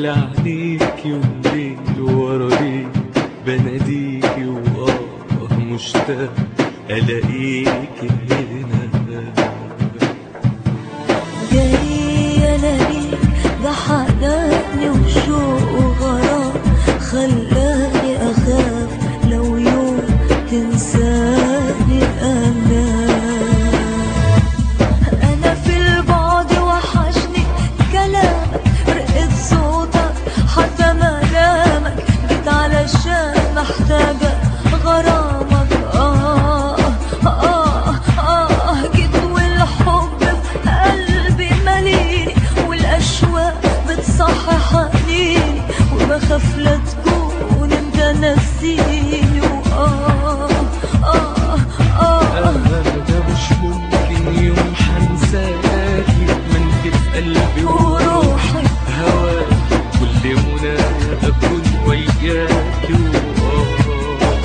لعنيكي وليل ورا ليل بناديكي وآه مشتاق ألاقيكي هنا جاي الاقيك ده حناني وشوق وغرام خلاني اخاف لو يوم تنساني انا انا في البعد وحشني كلامك رقة صوتك حتى ملامك جيت علشان محتاجة غرامك آه آه آه جيت والحب في قلبي مليني والأشواق بتصحي حنيني وبخاف لا تكون انت نسيني وآه آه آه ده مش ممكن يوم حنساكي ما انت في قلبي وروحي هواكي كل منى أكون وياكي وآه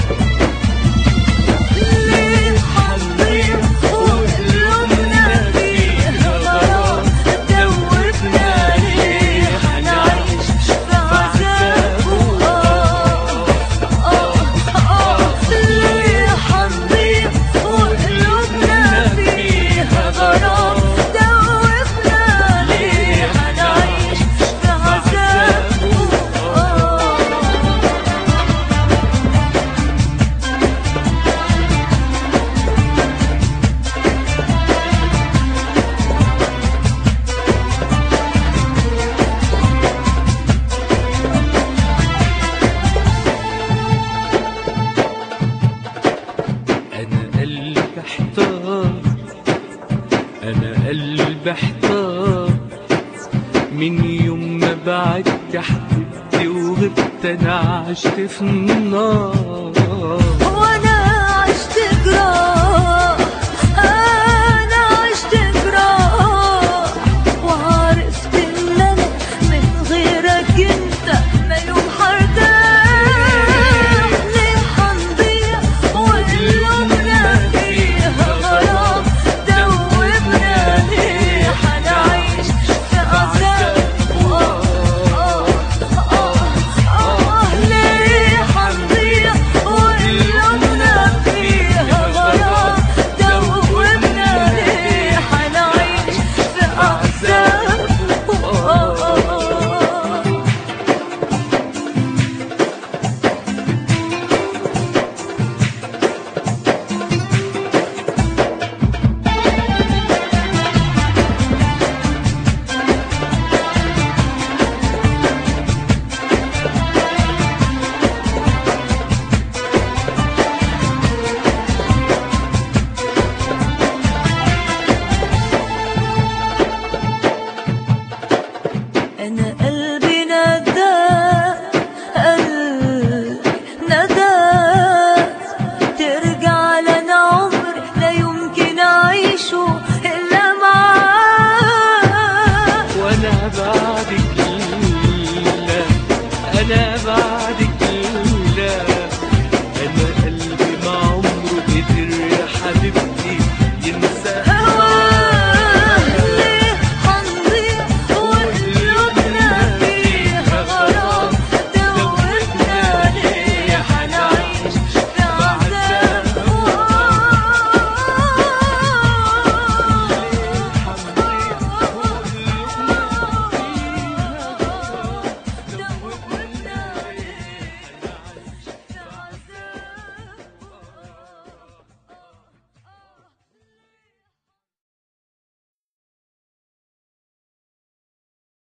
ليه حنين وقلوبنا فيها غرام دوبنا ليه حنعيش في عذاب وآه آه آه ليه حنين وقلوبنا فيها غرام دوبنا ليه حنعيش في عذاب وآه أنا قلبي احتار أنا قلبي احتار من يوم ما بعدت حبيبتي وغبت أنا عشت في النار وانا عشت جراح